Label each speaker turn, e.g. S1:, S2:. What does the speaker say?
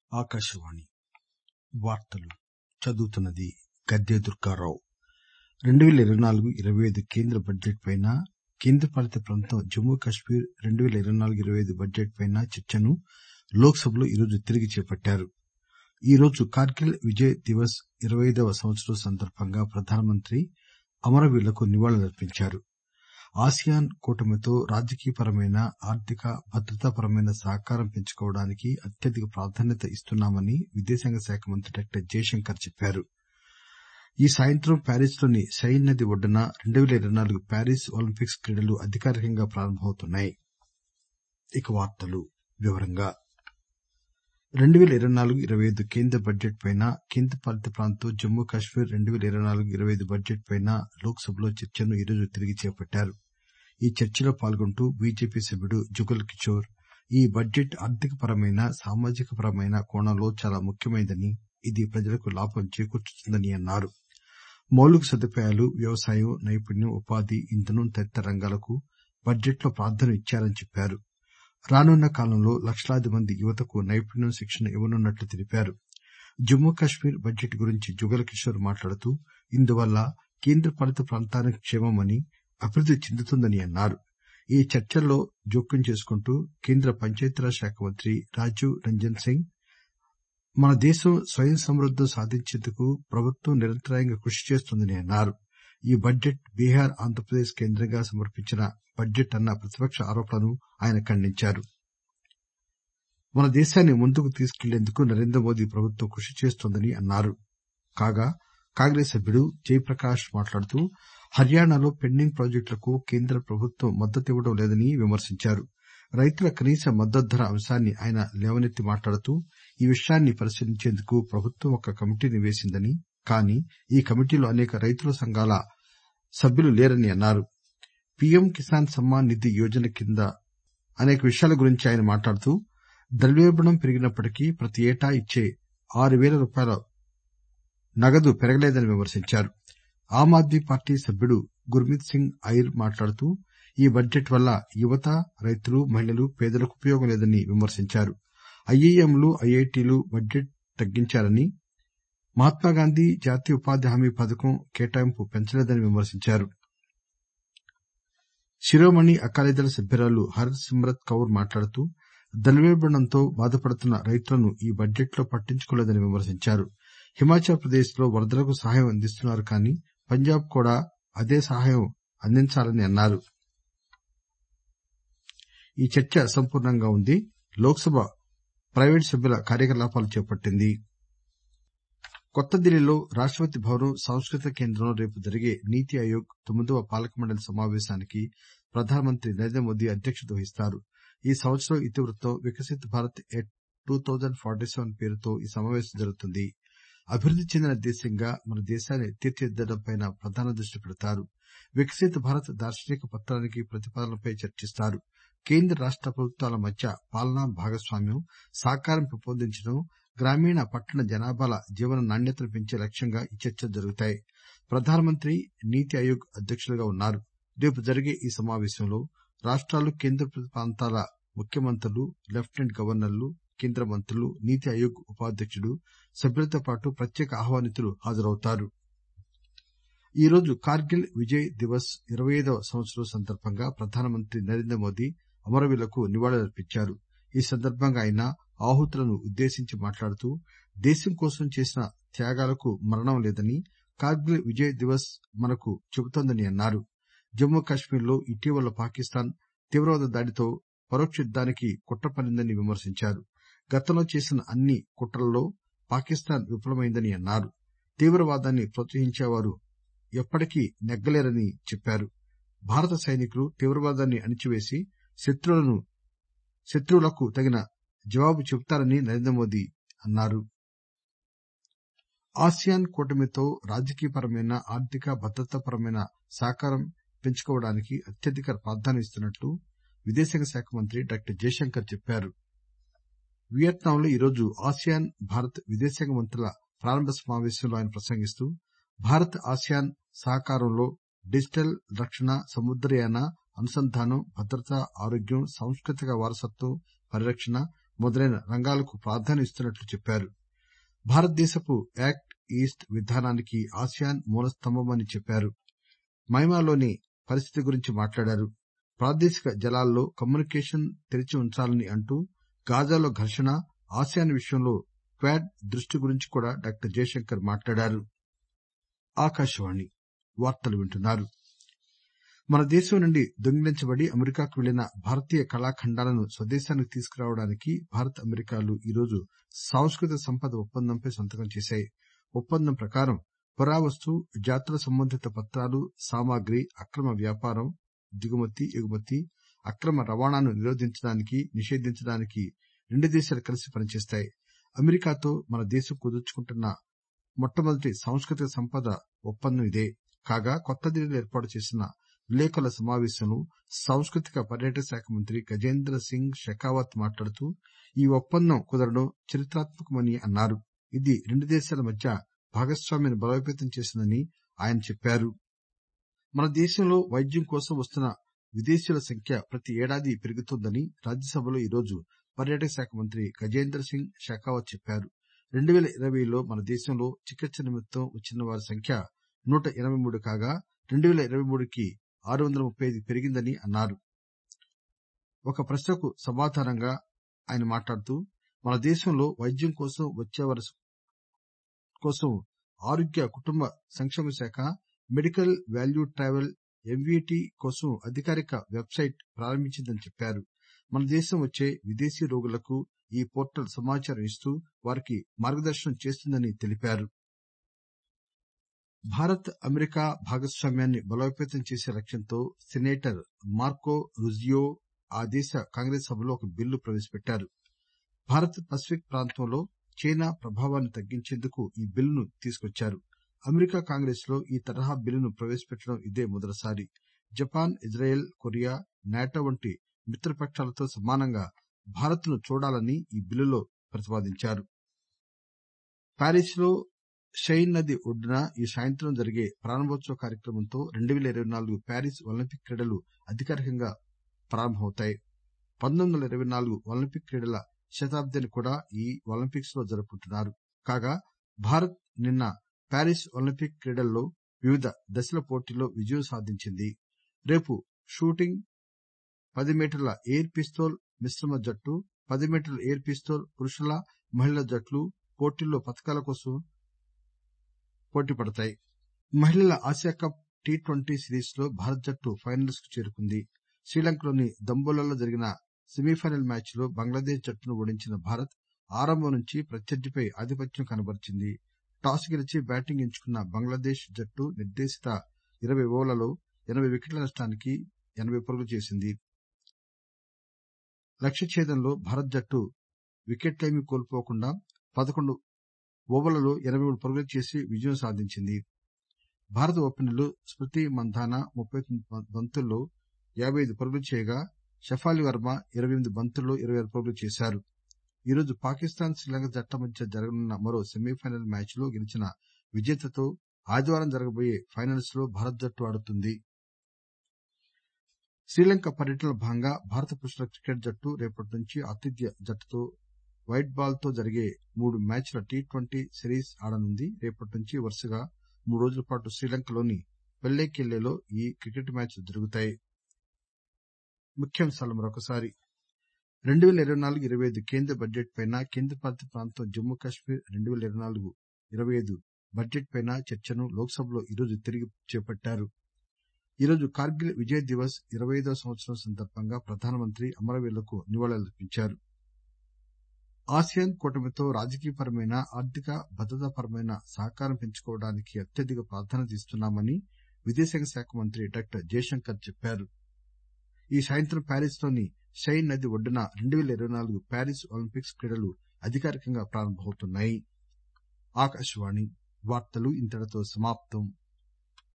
S1: ఆకాశవాణి వార్తలు చదువుతున్నది గద్దె దుర్గారావు రెండు పేల ఇరవై నాలుగు ఇరవై ఐదు కేంద్ర బడ్జెట్ పై కేంద్రపాలిత ప్రాంతం జమ్మూ కశ్మీర్ రెండు పేల ఇరవై నాలుగు ఇరవై ఐదు బడ్జెట్ పై చర్చను లోక్ సభలో ఈరోజు తిరిగి చేపట్టారు ఈరోజు కార్గిల్ విజయ్ దివస్ ఇరవై ఐదవ సంవత్సరం సందర్బంగా ప్రధానమంత్రి అమరవీరులకు నివాళులర్పించారు ఆసియాన్ కూటమితో రాజకీయపరమైన ఆర్థిక భద్రతాపరమైన సహకారం పెంచుకోవడానికి అత్యధిక ప్రాధాన్యత ఇస్తున్నామని విదేశాంగ శాఖ మంత్రి డాక్టర్ జయశంకర్ చెప్పారు ఈ సాయంత్రం ప్యారిస్ లోని సైన్ నది ఒడ్డున రెండు పేల ఇరవై నాలుగు ప్యారిస్ ఒలింపిక్స్ క్రీడలు అధికారికంగా ప్రారంభమవుతున్నాయి రెండు పేల ఇరవై నాలుగు ఇరవై ఐదు కేంద్ర బడ్జెట్ పై కేంద్రపాలిత ప్రాంతం జమ్మూ కశ్మీర్ రెండు పేల ఇరవై నాలుగు ఇరవై ఐదు బడ్జెట్ పై లోక్ సభలో చర్చను ఈరోజు తిరిగి చేపట్టారు ఈ చర్చలో పాల్గొంటూ బీజేపీ సభ్యుడు జుగల్ కిషోర్ ఈ బడ్జెట్ ఆర్థికపరమైన సామాజిక పరమైన కోణంలో చాలా ముఖ్యమైనదని ఇది ప్రజలకు లాభం చేకూర్చుతుందని అన్నారు మౌలిక సదుపాయాలు వ్యవసాయం నైపుణ్యం ఉపాధి ఇంధనం తదితర రంగాలకు బడ్జెట్ లో ప్రాధాన్యం ఇచ్చారని చెప్పారు రానున్న కాలంలో లక్షలాది మంది యువతకు నైపుణ్యం శిక్షణ ఇవ్వనున్నట్లు తెలిపారు జమ్మూ కశ్మీర్ బడ్జెట్ గురించి జుగల్ కిషోర్ మాట్లాడుతూ ఇందువల్ల కేంద్రపాలిత ప్రాంతానికి క్షేమమని అభివృద్ది చెందుతుందని అన్నారు ఈ చర్చల్లో జోక్యం చేసుకుంటూ కేంద్ర పంచాయతీరాజ్ శాఖ మంత్రి రాజీవ్ రంజన్ సింగ్ మన దేశం స్వయం సమృద్దం సాధించేందుకు ప్రభుత్వం నిరంతరాయంగా కృషి చేస్తోందని అన్నారు ఈ బడ్జెట్ బీహార్ ఆంధ్రప్రదేశ్ కేంద్రంగా సమర్పించిన బడ్జెట్ అన్న ప్రతిపక్ష ఆరోపణలను ఆయన ఖండించారు మన దేశాన్ని ముందుకు తీసుకెళ్లేందుకు నరేంద్రమోదీ ప్రభుత్వం కృషి చేస్తోందని అన్నారు కాగా కాంగ్రెస్ సభ్యుడు జయప్రకాష్ మాట్లాడుతూ హర్యానాలో పెండింగ్ ప్రాజెక్టులకు కేంద్ర ప్రభుత్వం మద్దతివ్వడం లేదని విమర్శించారు రైతుల కనీస మద్దతు ధర అంశాన్ని ఆయన లేవనెత్తి మాట్లాడుతూ ఈ విషయాన్ని పరిశీలించేందుకు ప్రభుత్వం ఒక కమిటీని వేసిందని కానీ ఈ కమిటీలో అనేక రైతుల సంఘాల సభ్యులు లేరని అన్నారు పీఎం కిసాన్ సమ్మాన్ నిధి యోజన కింద అనేక విషయాల గురించి ఆయన మాట్లాడుతూ ద్రవ్యోల్బణం పెరిగినప్పటికీ ప్రతి ఏటా ఇచ్చే ఆరు పేల రూపాయల నగదు పెరగలేదని విమర్శించారు ఆమ్ ఆద్మీ పార్టీ సభ్యుడు గుర్మీత్ సింగ్ ఐర్ మాట్లాడుతూ ఈ బడ్జెట్ వల్ల యువత రైతులు మహిళలు పేదలకు ఉపయోగం లేదని విమర్శించారు ఐఐఎంలు ఐఐటీలు బడ్జెట్ తగ్గించారని మహాత్మాగాంధీ జాతీయ ఉపాధి హామీ పథకం కేటాయింపు పెంచలేదని విమర్శించారు శిరోమణి అకాలీదళ సభ్యురాలు హర్ సిమ్రత్ కౌర్ మాట్లాడుతూ ద్రవ్యోల్బణంతో బాధపడుతున్న రైతులను ఈ బడ్జెట్ లో పట్టించుకోలేదని విమర్శించారు హిమాచల్ ప్రదేశ్ లో వరదలకు సహాయం అందిస్తున్నారు కానీ పంజాబ్ కూడా అదే సహాయం అందించాలని అన్నారు ఈ చర్చ అసంపూర్ణంగా ఉంది లోక్ సభ ప్రైవేటు సభ్యుల కార్యకలాపాలు చేపట్టింది కొత్త ఢిల్లీలో రాష్టపతి భవన్ సాంస్కృతిక కేంద్రంలో రేపు జరిగే నీతి ఆయోగ్ తొమ్మిదవ పాలక మండలి సమావేశానికి ప్రధానమంత్రి నరేంద్ర మోదీ అధ్యక్షత వహిస్తారు ఈ సంవత్సరం ఇతివృత్తం Viksit Bharat at two thousand forty seven పేరుతో ఈ సమావేశం జరుగుతుంది అభివృద్ది చెందిన దేశంగా మన దేశాన్ని తీర్చిదిద్దడంపై ప్రధాన దృష్టి పెడతారు వికసిత్ భారత్ దార్శనిక పత్రానికి ప్రతిపాదనలపై చర్చిస్తారు కేంద్ర రాష్ట ప్రభుత్వాల మధ్య పాలనా భాగస్వామ్యం సహకారం పెంపొందించడం గ్రామీణ పట్టణ జనాభాల జీవన నాణ్యతను పెంచే లక్ష్యంగా ఈ చర్చలు జరుగుతాయి ప్రధానమంత్రి నీతి ఆయోగ్ అధ్యక్షులుగా ఉన్నారు రేపు జరిగే ఈ సమావేశంలో రాష్టాలు కేంద్రపాలిత ప్రాంతాల ముఖ్యమంత్రులు లెప్టినెంట్ గవర్నర్లు కేంద్ర మంత్రులు నీతి ఆయోగ్ ఉపాధ్యకుడు సభ్యులతో పాటు ప్రత్యేక ఆహ్వానితులు హాజరవుతారు ఈరోజు కార్గిల్ విజయ్ దివస్ ఇరవై ఐదవ సంవత్సరం సందర్భంగా ప్రధానమంత్రి నరేంద్ర మోదీ అమరవీరులకు నివాళులర్పించారు ఈ సందర్భంగా ఆయన ఆహుతులను ఉద్దేశించి మాట్లాడుతూ దేశం కోసం చేసిన త్యాగాలకు మరణం లేదని కార్గిల్ విజయ్ దివస్ మనకు చెబుతోందని అన్నారు జమ్మూ కశ్మీర్ లో ఇటీవల పాకిస్తాన్ తీవ్రవాద దాడితో పరోక్ష యుద్దానికి కుట్ర పన్నిందని విమర్శించారు గతంలో చేసిన అన్ని కుట్రల్లో పాకిస్తాన్ విఫలమైందని అన్నారు తీవ్రవాదాన్ని ప్రోత్సహించేవారు ఎప్పటికీ నెగ్గలేరని చెప్పారు భారత సైనికులు తీవ్రవాదాన్ని అణిచివేసి శత్రువులకు తగిన జవాబు చెబుతారని నరేంద్రమోదీ అన్నారు ఆసియాన్ కూటమితో రాజకీయపరమైన ఆర్థిక భద్రతాపరమైన సహకారం పెంచుకోవడానికి అత్యధిక ప్రాధాన్యం ఇస్తున్నట్లు విదేశాంగ శాఖ మంత్రి డాక్టర్ జయశంకర్ చెప్పారు వియత్నాంలో ఈరోజు ఆసియాన్ భారత్ విదేశాంగ మంత్రుల ప్రారంభ సమావేశంలో ఆయన ప్రసంగిస్తూ భారత్ ఆసియాన్ సహకారంలో డిజిటల్ రక్షణ సముద్రయాన అనుసంధానం భద్రత ఆరోగ్యం సాంస్కృతిక వారసత్వం పరిరక్షణ మొదలైన రంగాలకు ప్రాధాన్యం ఇస్తున్నట్లు చెప్పారు భారతదేశపు యాక్ట్ ఈస్ట్ విధానానికి ఆసియాన్ మూలస్తంభమని చెప్పారు మైమాలోని పరిస్థితి గురించి మాట్లాడారు ప్రాదేశిక జలాల్లో కమ్యూనికేషన్ తెరిచి ఉంచాలని అంటూ గాజాలో ఘర్షణ ఆసియాన్ విషయంలో క్వాడ్ దృష్టి గురించి కూడా డాక్టర్ జయశంకర్ మాట్లాడారు మన దేశం నుండి దొంగిలించబడి అమెరికాకు వెళ్లిన భారతీయ కళాఖండాలను స్వదేశానికి తీసుకురావడానికి భారత్ అమెరికాలు ఈరోజు సాంస్కృతిక సంపద ఒప్పందంపై సంతకం చేశాయి ఒప్పందం ప్రకారం పురావస్తు జాతుల సంబంధిత పత్రాలు సామాగ్రి అక్రమ వ్యాపారం దిగుమతి ఎగుమతి అక్రమ రవాణాను నిరోధించడానికి నిషేధించడానికి రెండు దేశాలు కలిసి పనిచేస్తాయి అమెరికాతో మన దేశం కుదుర్చుకుంటున్న మొట్టమొదటి సాంస్కృతిక సంపద ఒప్పందం ఇదే కాగా కొత్తదిల్లీలో ఏర్పాటు చేసిన విలేకరుల సమావేశంలో సాంస్కృతిక పర్యాటక శాఖ మంత్రి గజేంద్ర సింగ్ షెకావత్ మాట్లాడుతూ ఈ ఒప్పందం కుదరడం చరిత్రాత్మకమని అన్నారు ఇది రెండు దేశాల మధ్య భాగస్వామ్యాన్ని బలోపేతం చేసిందని ఆయన చెప్పారు మన దేశంలో వైద్యం కోసం వస్తున్న విదేశీయుల సంఖ్య ప్రతి ఏడాది పెరుగుతోందని రాజ్యసభలో ఈరోజు పర్యాటక శాఖ మంత్రి గజేంద్ర సింగ్ షెకావత్ చెప్పారు రెండు పేల ఇరవైలో మన దేశంలో చికిత్స నిమిత్తం వచ్చిన వారి సంఖ్య నూట ఎనబై మూడు కాగా రెండు పేల ఇరవై మూడుకి ఆరు వందల ముప్పై ఐదుకి పెరిగిందని అన్నారు ఒక ప్రశ్నకు సమాధానంగా ఆయన మాట్లాడుతూ మన దేశంలో వైద్యం కోసం వచ్చేవారి కోసం ఆరోగ్య కుటుంబ సంక్షేమ శాఖ మెడికల్ వాల్యూ ట్రావెల్ ఎంవీటీ కోసం అధికారిక వెబ్ సైట్ ప్రారంభించిందని చెప్పారు మన దేశం వచ్చే విదేశీ రోగులకు ఈ పోర్టల్ సమాచారం ఇస్తూ వారికి మార్గదర్శనం చేస్తుందని తెలిపారు భారత్ అమెరికా భాగస్వామ్యాన్ని బలోపేతం చేసే లక్ష్యంతో సెనేటర్ మార్కో రుజియో ఆ దేశ కాంగ్రెస్ సభలో ఒక బిల్లు ప్రవేశపెట్టారు భారత్ పసిఫిక్ ప్రాంతంలో చైనా ప్రభావాన్ని తగ్గించేందుకు ఈ బిల్లును తీసుకొచ్చారు అమెరికా కాంగ్రెస్ లో ఈ తరహా బిల్లును ప్రవేశపెట్టడం ఇదే మొదటిసారి జపాన్ ఇజ్రాయెల్ కొరియా నాటో వంటి మిత్రపక్షాలతో సమానంగా భారత్ ను చూడాలని ఈ బిల్లులో ప్రతిపాదించారు ప్యారిస్ లో షైన్ నది ఒడ్డున ఈ సాయంత్రం జరిగే ప్రారంభోత్సవ కార్యక్రమంతో రెండు పేల ఇరవై నాలుగు ప్యారిస్ ఒలింపిక్ క్రీడలు అధికారికంగా ప్రారంభమవుతాయి పంతొమ్మిది వందల ఇరవై నాలుగు ఒలింపిక్ క్రీడల శతాబ్దిని కూడా ఈ ఒలింపిక్స్ లో జరుపుకుంటున్నారు కాగా భారత్ నిన్న ప్యారిస్ ఒలింపిక్ క్రీడల్లో వివిధ దశల పోటీల్లో విజయం సాధించింది రేపు షూటింగ్ పది మీటర్ల ఎయిర్ పిస్తోల్ మిశ్రమ జట్టు పది మీటర్ల ఎయిర్ పిస్తోల్ పురుషుల మహిళల జట్లు పోటీల్లో పతకాల కోసం పోటీ పడతాయి మహిళల Asia cup T twenty series లో భారత జట్టు ఫైనల్స్ కు చేరుకుంది శ్రీలంకలోని దంబోలాలో జరిగిన సెమీఫైనల్ మ్యాచ్ లో బంగ్లాదేశ్ జట్టును ఓడించిన భారత్ ఆరంభం నుంచి ప్రత్యర్థిపై ఆధిపత్యం కనబరిచింది టాస్ గెలిచి బ్యాటింగ్ ఎంచుకున్న బంగ్లాదేశ్ జట్టు నిర్దేశిత ఇరవై ఓవర్లలో ఎనబై వికెట్ల నష్టానికి ఎనబై పరుగులు చేసింది లక్ష్య ఛేదనలో భారత జట్టు వికెట్లేమీ కోల్పోకుండా పదకొండు ఓవర్లలో ఎనబై మూడు పరుగులు చేసి విజయం సాధించింది భారత ఓపెనర్లు స్మృతి మంధాన ముప్పై తొమ్మిది బంతుల్లో యాబై ఐదు పరుగులు చేయగా షఫాలి వర్మ ఇరవై ఎనిమిది బంతుల్లో ఇరవై ఆరు పరుగులు చేశారు ఈరోజు పాకిస్తాన్ శ్రీలంక జట్ల మధ్య జరగనున్న మరో సెమీఫైనల్ మ్యాచ్ లో గెలిచిన విజేతతో ఆదివారం జరగబోయే ఫైనల్స్ లో భారత జట్టు ఆడుతుంది శ్రీలంక పర్యటనలో భాగంగా భారత పురుషుల క్రికెట్ జట్టు రేపటి నుంచి ఆతిథ్య జట్టుతో వైట్ బాల్ తో జరిగే మూడు మ్యాచ్ల టీ ట్వంటీ సిరీస్ ఆడనుంది రేపటి నుంచి వరుసగా మూడు రోజుల పాటు శ్రీలంకలోని పెల్లేకెల్లెలో ఈ క్రికెట్ మ్యాచ్లు జరుగుతాయి ముఖ్యాంశాలు మరొకసారి రెండు పేల ఇరవై నాలుగు ఇరవై ఐదు కేంద్ర బడ్జెట్ పై కేంద్రపాలిత ప్రాంతం జమ్మూ కశ్మీర్ రెండు పేల ఇరవై నాలుగు ఇరవై ఐదు బడ్జెట్ పై చర్చను లోక్సభలో ఈరోజు తిరిగి చేపట్టారు ఈరోజు కార్గిల్ విజయ్ దివస్ ఇరవై ఐదవ సంవత్సరం సందర్భంగా ప్రధానమంత్రి అమరవీరులకు నివాళులర్పించారు ఆసియాన్ కూటమితో రాజకీయపరమైన ఆర్థిక భద్రతాపరమైన సహకారం పెంచుకోవడానికి అత్యధిక ప్రాధాన్యత ఇస్తున్నామని విదేశాంగ శాఖ మంత్రి డాక్టర్ జయశంకర్ చెప్పారు ఈ సాయంత్రం ప్యారిస్ లోని షైన్ నది ఒడ్డున రెండు పేల ఇరవై నాలుగు ప్యారిస్ ఒలింపిక్స్ క్రీడలు అధికారికంగా ప్రారంభమవుతున్నాయి